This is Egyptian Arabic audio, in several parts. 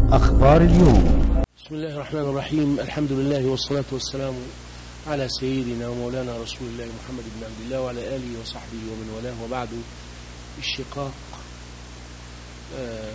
أخبار اليوم بسم الله الرحمن الرحيم الحمد لله والصلاة والسلام على سيدنا ومولانا رسول الله محمد بن عبد الله وعلى آله وصحبه ومن والاه وبعد الشقاق آه،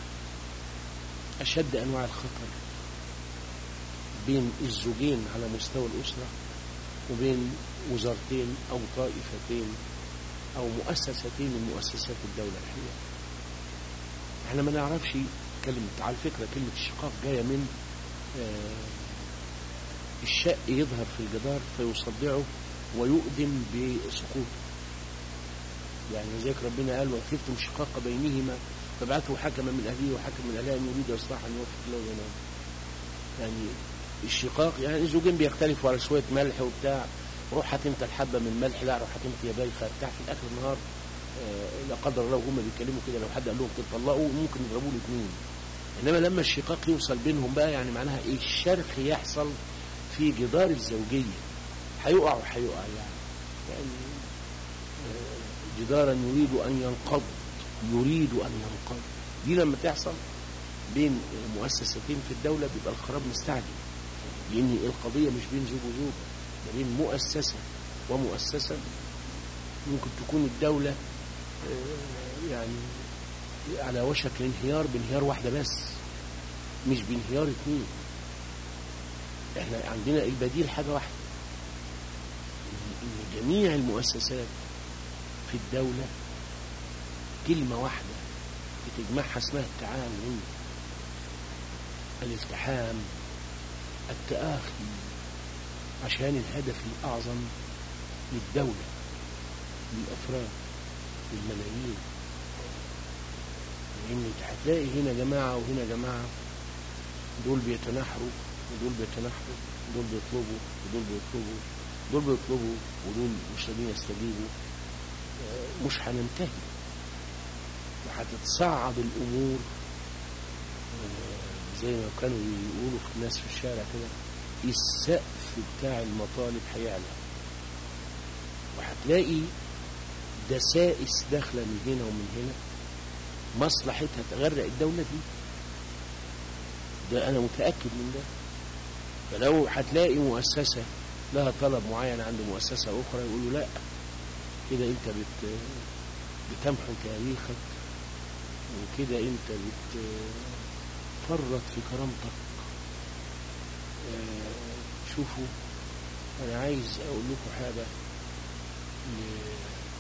أشد أنواع الخطر بين الزوجين على مستوى الأسرة وبين وزارتين أو طائفتين أو مؤسستين من مؤسسات الدولة الحقيقة احنا ما نعرفش كلمة على فكرة كلمة الشقاق جاية من آه، الشق يظهر في الجدار فيصدعه ويؤذن بسقوطه يعني ذلك ربنا قال وخفتم شقاق بينهما فبعثوا حكما من اهله وحكما من اهلها ان يريد اصلاحا يوفق الله بينهم يعني الشقاق يعني الزوجين بيختلفوا على شويه ملح وبتاع روح هات انت الحبه من الملح لا روح هات انت يا بايخه بتاع في الاخر النهار آه، لا قدر الله هم بيتكلموا كده لو حد قال لهم تطلقوا ممكن يضربوا الاثنين انما لما الشقاق يوصل بينهم بقى يعني معناها ايه الشرخ يحصل في جدار الزوجيه هيقع وهيقع يعني يعني آه، جدارا يريد ان ينقض يريد ان ينقض دي لما تحصل بين مؤسستين في الدوله بيبقى الخراب مستعجل لان القضيه مش بين زوج وزوج ده بين مؤسسه ومؤسسه ممكن تكون الدوله آه، يعني على وشك الانهيار بانهيار واحده بس مش بانهيار اثنين احنا عندنا البديل حاجه واحده ان إن جميع المؤسسات في الدوله كلمه واحده بتجمعها اسمها التعاون الالتحام التآخي عشان الهدف الأعظم للدولة للأفراد للملايين لأن هتلاقي هنا جماعة وهنا جماعة دول بيتناحروا ودول بيتناحروا دول بيطلبوا ودول بيطلبوا دول بيطلبوا ودول مش راضيين يستجيبوا آه، مش هننتهي وهتتصعد الأمور آه، زي ما كانوا يقولوا في الناس في الشارع كده السقف بتاع المطالب هيعلى وهتلاقي دسائس داخله من هنا ومن هنا مصلحتها تغرق الدوله دي ده انا متاكد من ده فلو هتلاقي مؤسسه لها طلب معين عند مؤسسه اخرى يقولوا لا كده انت بت بتمحو تاريخك وكده انت بتفرط في كرامتك آه، شوفوا انا عايز اقول لكم حاجه ل-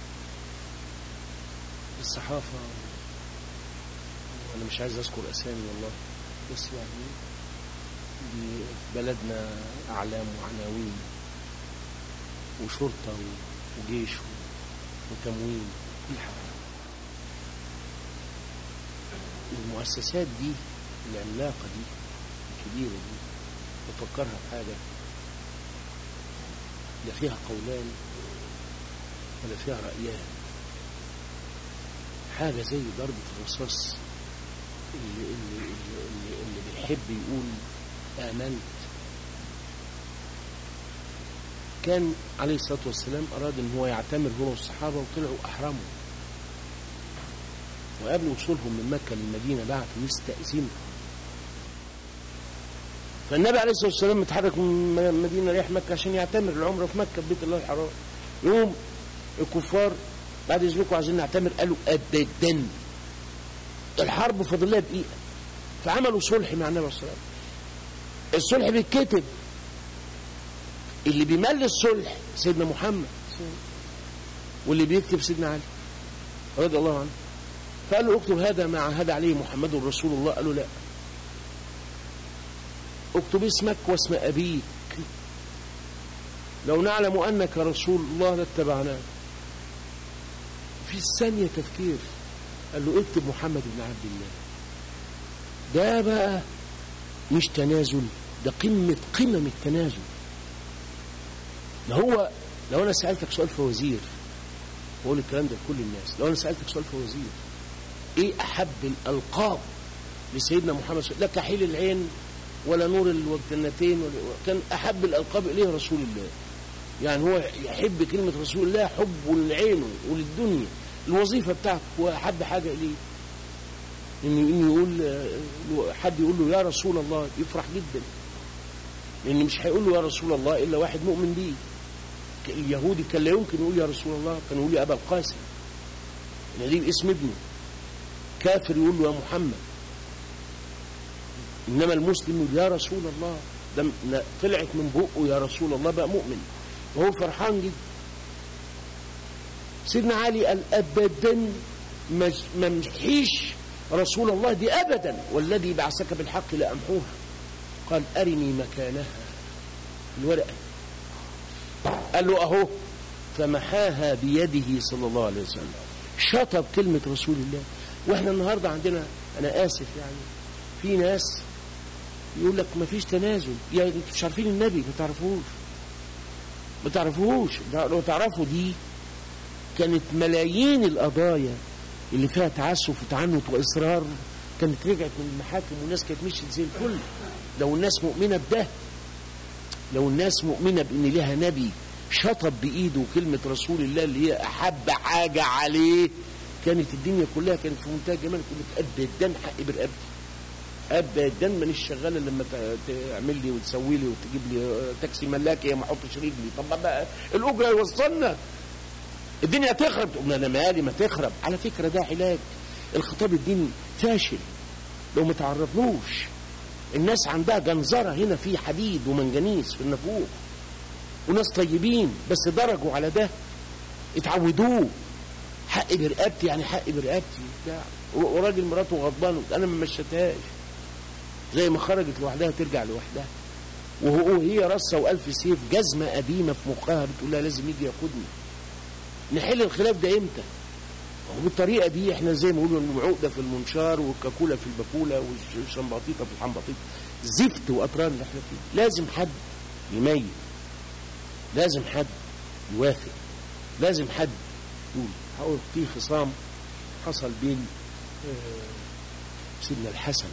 الصحافه وانا مش عايز اذكر اسامي والله بس يعني دي في بلدنا اعلام وعناوين وشرطه و- وجيش و- وتموين كل حاجه المؤسسات دي العملاقه دي الكبيره دي بفكرها بحاجه لا فيها قولان ولا فيها رأيان حاجة زي ضربة الرصاص اللي, اللي, اللي, اللي, اللي بيحب يقول آمنت كان عليه الصلاة والسلام أراد أن هو يعتمر هو والصحابة وطلعوا أحرموا وقبل وصولهم من مكة للمدينة بعثوا يستأذنوا فالنبي عليه الصلاه والسلام متحرك من المدينه رايح مكه عشان يعتمر العمره في مكه في بيت الله الحرام يوم الكفار بعد اذنكم عايزين نعتمر قالوا ابدا الحرب فاضل لها دقيقه فعملوا صلح مع النبي صلى الله عليه وسلم الصلح بيتكتب اللي بيمل الصلح سيدنا محمد واللي بيكتب سيدنا علي رضي الله عنه فقال له اكتب هذا ما عهد عليه محمد رسول الله قالوا لا اكتب اسمك واسم أبيك لو نعلم أنك رسول الله لاتبعناك في الثانية تفكير قال له اكتب محمد بن عبد الله ده بقى مش تنازل ده قمة قمم التنازل ده هو لو أنا سألتك سؤال فوزير بقول الكلام ده لكل الناس لو أنا سألتك سؤال فوزير إيه أحب الألقاب لسيدنا محمد صلى الله عليه وسلم لا كحيل العين ولا نور الجنتين ولا كان احب الالقاب اليه رسول الله يعني هو يحب كلمه رسول الله حب لعينه وللدنيا الوظيفه بتاعته هو احب حاجه اليه ان ان يقول آه، حد يقول له يا رسول الله يفرح جدا لان مش هيقول له يا رسول الله الا واحد مؤمن بيه ك- اليهودي كان لا يمكن يقول يا رسول الله كان يقول يا ابا القاسم لان دي باسم ابنه كافر يقول له يا محمد انما المسلم يقول يا رسول الله ده م- لا- طلعت من بقه يا رسول الله بقى مؤمن وهو فرحان جدا سيدنا علي قال ابدا ما ما امحيش رسول الله دي ابدا والذي بعثك بالحق لامحوها قال ارني مكانها الورقه قال له اهو فمحاها بيده صلى الله عليه وسلم شطب كلمه رسول الله واحنا النهارده عندنا انا اسف يعني في ناس يقول لك ما فيش تنازل يعني انتوا مش عارفين النبي ما تعرفوش ما تعرفوش ده لو تعرفوا دي كانت ملايين القضايا اللي فيها تعسف وتعنت واصرار كانت رجعت من المحاكم والناس كانت مشيت زي الفل لو الناس مؤمنه بده لو الناس مؤمنه بان لها نبي شطب بايده كلمه رسول الله اللي هي احب حاجه عليه كانت الدنيا كلها كانت في منتهى الجمال كنت ابدا حقي برقبتي ابدا مانيش شغاله لما ت- تعمل لي وتسوي لي وتجيب لي تاكسي ملاكي ما احطش رجلي طب بقى الاجره يوصلنا الدنيا تخرب تقول انا مالي ما تخرب على فكره ده علاج الخطاب الديني فاشل لو ما تعرضنوش الناس عندها جنزره هنا في حديد ومنجنيز في النافوخ وناس طيبين بس درجوا على ده اتعودوه حقي برقبتي يعني حقي برقبتي بتاع وراجل مراته غضبان انا ما مشيتهاش زي ما خرجت لوحدها ترجع لوحدها وهو هي رصه والف سيف جزمه قديمه في مخها بتقول لها لازم يجي ياخدني نحل الخلاف ده امتى؟ هو بالطريقه دي احنا زي ما بيقولوا العقده في المنشار والكاكوله في الباكوله والشمبطيطه في الحنبطيطه زفت واطران اللي احنا فيه لازم حد يميز لازم حد يوافق لازم حد يقول هقول في خصام حصل بين آه، سيدنا الحسن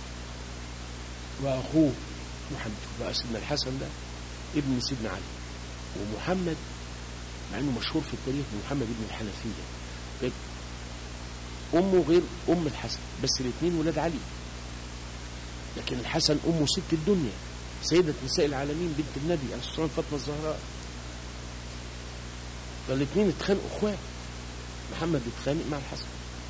واخوه محمد بقى سيدنا الحسن ده ابن سيدنا علي ومحمد مع انه مشهور في التاريخ محمد ابن الحنفيه طيب امه غير ام الحسن بس الاثنين ولاد علي لكن الحسن امه ست الدنيا سيدة نساء العالمين بنت النبي عليه الصلاة والسلام فاطمة الزهراء فالاثنين اتخانقوا اخوات محمد اتخانق مع الحسن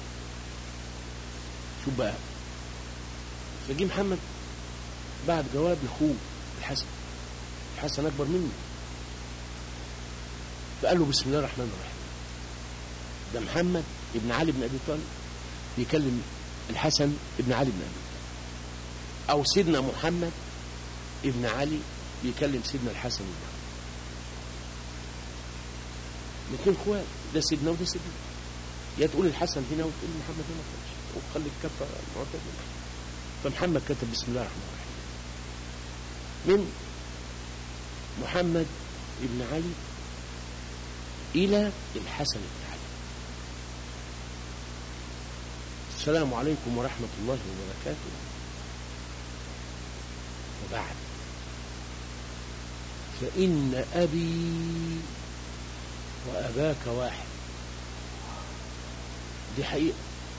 شوف بقى فجي محمد بعد جواب لاخوه الحسن الحسن اكبر منه فقال له بسم الله الرحمن الرحيم ده محمد ابن علي بن ابي طالب بيكلم الحسن ابن علي بن ابي طالب او سيدنا محمد ابن علي بيكلم سيدنا الحسن بن علي الاثنين اخوات ده سيدنا وده سيدنا يا تقول الحسن هنا وتقول محمد هنا خالص وخلي الكفه معتدله فمحمد كتب بسم الله الرحمن الرحيم من محمد ابن علي إلى الحسن بن علي السلام عليكم ورحمة الله وبركاته وبعد فإن أبي وأباك واحد دي حقيقة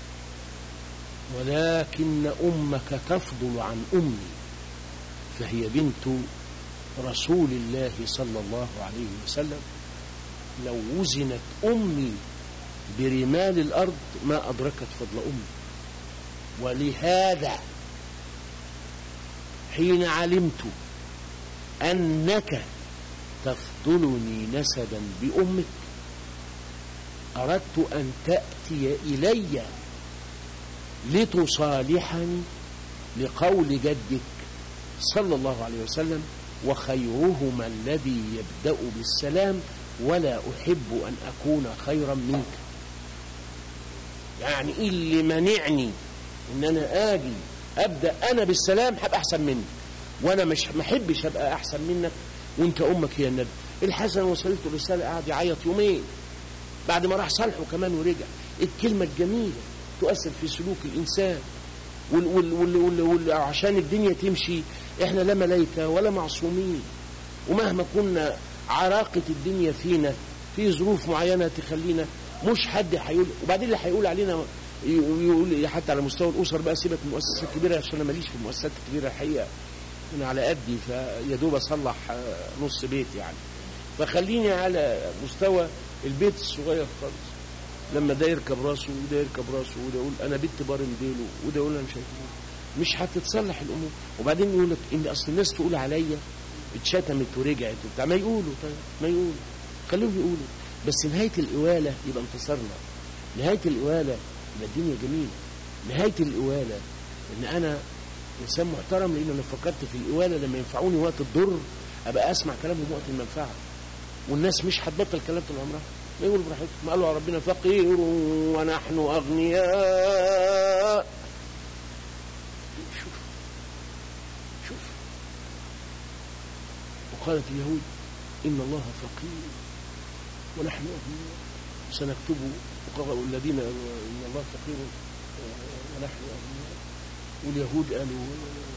ولكن أمك تفضل عن أمي فهي بنت رسول الله صلى الله عليه وسلم لو وزنت أمي برمال الأرض ما أدركت فضل أمي ولهذا حين علمت أنك تفضلني نسبا بأمك أردت أن تأتي إلي لتصالحني لقول جدك صلى الله عليه وسلم وخيرهما الذي يبدأ بالسلام ولا أحب أن أكون خيرا منك يعني إيه اللي منعني إن أنا آجي أبدأ أنا بالسلام هبقى أحسن منك وأنا مش ما أحبش أبقى أحسن منك وأنت أمك هي النبي الحسن وصلت الرسالة قعد يعيط يومين بعد ما راح صالحه كمان ورجع الكلمة الجميلة تؤثر في سلوك الإنسان وال وال وال وال وال عشان الدنيا تمشي احنا لا ملائكة ولا معصومين ومهما كنا عراقة الدنيا فينا في ظروف معينة تخلينا مش حد هيقول وبعدين اللي هيقول علينا يقول حتى على مستوى الاسر بقى سيبك من المؤسسات الكبيره عشان انا ماليش في المؤسسات الكبيره الحقيقه انا على قدي فيا دوب اصلح آه، نص بيت يعني فخليني على مستوى البيت الصغير خالص لما ده يركب راسه وده يركب راسه وده يقول انا بنت بار مديله وده يقول انا مش عارف إيه. مش هتتصلح الامور وبعدين يقول لك ان اصل الناس تقول عليا اتشتمت ورجعت وبتاع ما يقولوا طيب ما يقولوا خليهم يقولوا بس نهايه القواله يبقى انتصرنا نهايه القواله يبقى الدنيا جميله نهايه القواله ان انا انسان محترم لان انا فكرت في القواله لما ينفعوني وقت الضر ابقى اسمع كلامهم وقت المنفعه والناس مش هتبطل كلام طول عمرها ما يقولوا براحتهم ما قالوا على ربنا فقير ونحن اغنياء شوف شوف وقالت اليهود ان الله فقير ونحن اغنياء سنكتب الذين ان الله فقير ونحن اغنياء واليهود قالوا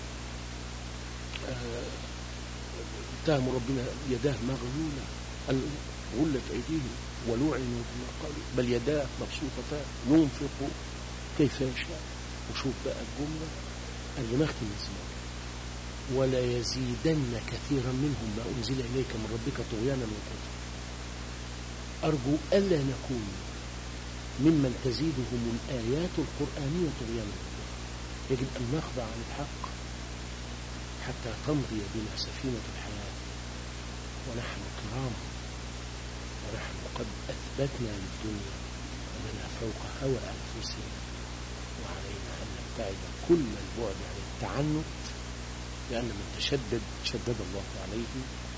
آه، اتهموا ربنا يداه مغلوله قال غلت ايديهم ولعنوا بما قالوا بل يداه مبسوطتان ينفق كيف يشاء وشوف بقى الجمله قال لي نختم الزمان ولا يزيدن كثيرا منهم ما انزل اليك من ربك طغيانا وكفرا ارجو الا نكون ممن تزيدهم الايات القرانيه طغيانا وكفرا يجب ان نخضع عن الحق حتى تمضي بنا سفينه الحياه ونحن كرام ونحن قد أثبتنا للدنيا أننا فوق هوى أنفسنا وعلينا أن نبتعد كل البعد عن التعنت لأن من تشدد شدد الله عليه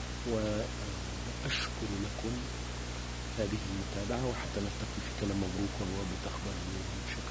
وأشكر لكم هذه المتابعة وحتى نلتقي في كلام مبروك والله تقبل منكم شكرا